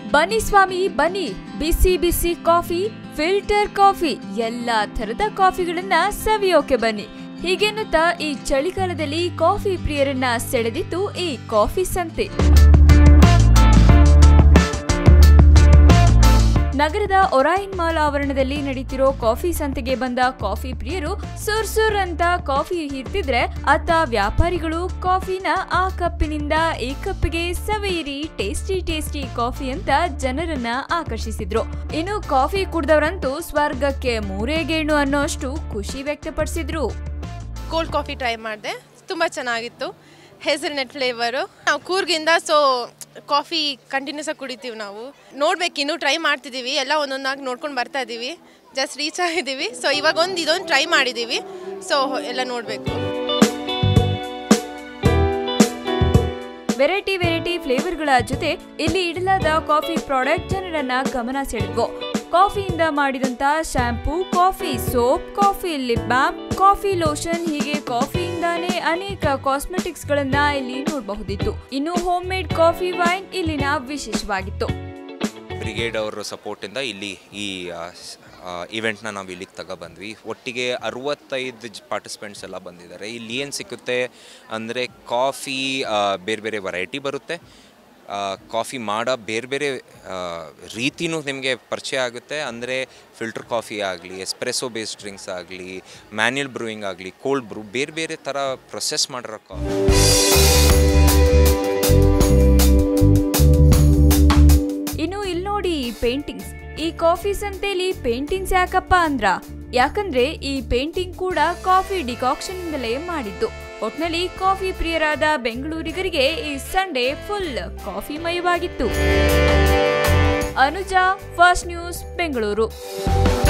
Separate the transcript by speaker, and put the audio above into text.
Speaker 1: ಬನ್ನಿ ಸ್ವಾಮಿ ಬನ್ನಿ ಬಿಸಿ ಬಿಸಿ ಕಾಫಿ ಫಿಲ್ಟರ್ ಕಾಫಿ ಎಲ್ಲಾ ಥರದ ಕಾಫಿಗಳನ್ನ ಸವಿಯೋಕೆ ಬನ್ನಿ ಹೀಗೆನ್ನುತ್ತಾ ಈ ಚಳಿಗಾಲದಲ್ಲಿ ಕಾಫಿ ಪ್ರಿಯರನ್ನ ಸೆಳೆದಿತ್ತು ಈ ಕಾಫಿ ಸಂತೆ ನಗರದ ಒರಾಯಿನ್ ಮಾಲ್ ಆವರಣದಲ್ಲಿ ನಡೀತಿರೋ ಕಾಫಿ ಸಂತೆಗೆ ಬಂದ ಕಾಫಿ ಪ್ರಿಯರು ಸುರ್ ಸುರ್ ಅಂತ ಕಾಫಿ ಹೀರ್ತಿದ್ರೆ ಅತ್ತ ವ್ಯಾಪಾರಿಗಳು ಕಾಫಿನ ಆ ಕಪ್ಪಿನಿಂದ ಈ ಕಪ್ಪಿಗೆ ಸವೆಯಿರಿ ಟೇಸ್ಟಿ ಟೇಸ್ಟಿ ಕಾಫಿ ಅಂತ ಜನರನ್ನ ಆಕರ್ಷಿಸಿದ್ರು ಇನ್ನು ಕಾಫಿ ಕುಡ್ದವರಂತೂ ಸ್ವರ್ಗಕ್ಕೆ ಮೂರೇ ಗೇಣು ಅನ್ನೋಷ್ಟು ಖುಷಿ ವ್ಯಕ್ತಪಡಿಸಿದ್ರು
Speaker 2: ಕೋಲ್ಡ್ ಕಾಫಿ ಟ್ರೈ ಮಾಡಿದೆ ತುಂಬ ಚೆನ್ನಾಗಿತ್ತು ಹೆಸರಿನೆಟ್ ಫ್ಲೇವರು ನಾವು ಕೂರ್ಗಿಂದ ಸೊ ಕಾಫಿ ಕಂಟಿನ್ಯೂಸ್ ಆಗಿ ಕುಡಿತೀವಿ ನಾವು ನೋಡ್ಬೇಕು ಇನ್ನೂ ಟ್ರೈ ಮಾಡ್ತಿದ್ದೀವಿ ಎಲ್ಲ ಒಂದೊಂದಾಗಿ ನೋಡ್ಕೊಂಡು ಬರ್ತಾ ಇದ್ದೀವಿ ಜಸ್ಟ್ ರೀಚ್ ಆಗಿದ್ದೀವಿ ಸೊ ಇವಾಗ ಒಂದು ಇದೊಂದು ಟ್ರೈ ಮಾಡಿದ್ದೀವಿ ಸೊ ಎಲ್ಲ ನೋಡಬೇಕು
Speaker 1: ವೆರೈಟಿ ವೆರೈಟಿ ಫ್ಲೇವರ್ಗಳ ಜೊತೆ ಇಲ್ಲಿ ಇಡಲಾದ ಕಾಫಿ ಪ್ರಾಡಕ್ಟ್ ಜನರನ್ನ ಗಮನ ಸೆಳೆದ್ವು ಕಾಫಿಯಿಂದ ಮಾಡಿದಂತ shampoo coffee soap coffee lip balm coffee lotion ಹೀಗೆ ಕಾಫಿಯಿಂದಾನೇ ಅನೇಕ ಕಾಸ್ಮೆಟಿಕ್ಸ್ ಗಳನ್ನ ಇಲ್ಲಿ ನೋಡಬಹುದಿತ್ತು ಇನ್ನು ಹೋಮ್ ಮೇಡ್ ಕಾಫಿ ವೈನ್ ಇಲ್ಲಿನ ವಿಶೇಷವಾಗಿತ್ತು
Speaker 3: ಬ್ರಿಗೇಡ್ ಅವರ ಸಪೋರ್ಟಿಂದ ಇಲ್ಲಿ ಈ ಇವೆಂಟ್ನ ನಾವು ಇಲ್ಲಿಗೆ ತಗೊಬಂದ್ವಿ ಒಟ್ಟಿಗೆ ಅರವತ್ತೈದು ಪಾರ್ಟಿಸಿಪೆಂಟ್ಸ್ ಎಲ್ಲ ಬಂದಿದ್ದಾರೆ ಇಲ್ಲಿ ಏನು ಸಿಕ್ಕುತ್ತೆ ಅಂದರೆ ಕಾಫಿ ಬೇರೆ ಬೇರೆ ವೆರೈಟಿ ಬರುತ್ತೆ ಕಾಫಿ ಮಾಡೋ ಬೇರೆ ಬೇರೆ ರೀತಿನೂ ನಿಮಗೆ ಪರಿಚಯ ಆಗುತ್ತೆ ಅಂದರೆ ಫಿಲ್ಟರ್ ಕಾಫಿ ಆಗಲಿ ಎಸ್ಪ್ರೆಸೋ ಬೇಸ್ಡ್ ಡ್ರಿಂಕ್ಸ್ ಆಗಲಿ ಮ್ಯಾನ್ಯಲ್ ಬ್ರೂಯಿಂಗ್ ಆಗಲಿ ಕೋಲ್ಡ್ ಬ್ರೂ ಬೇರೆ ಬೇರೆ ಥರ ಪ್ರೊಸೆಸ್ ಮಾಡಿರೋ ಕಾಫಿ
Speaker 1: ಇನ್ನು ಇಲ್ಲಿ ನೋಡಿ ಈ ಪೇಂಟಿಂಗ್ಸ್ ಈ ಕಾಫಿ ಸಂತೆಲಿ ಪೇಂಟಿಂಗ್ಸ್ ಯಾಕಪ್ಪ ಅಂದ್ರ ಯಾಕಂದ್ರೆ ಈ ಪೇಂಟಿಂಗ್ ಕೂಡ ಕಾಫಿ ಡಿಕಾಕ್ಷನ್ ಇಂದಲೇ ಮಾಡಿದ್ದು ಒಟ್ನಲ್ಲಿ ಕಾಫಿ ಪ್ರಿಯರಾದ ಬೆಂಗಳೂರಿಗರಿಗೆ ಈ ಸಂಡೇ ಫುಲ್ ಕಾಫಿ ಮಯವಾಗಿತ್ತು ಅನುಜಾ ಫಸ್ಟ್ ನ್ಯೂಸ್ ಬೆಂಗಳೂರು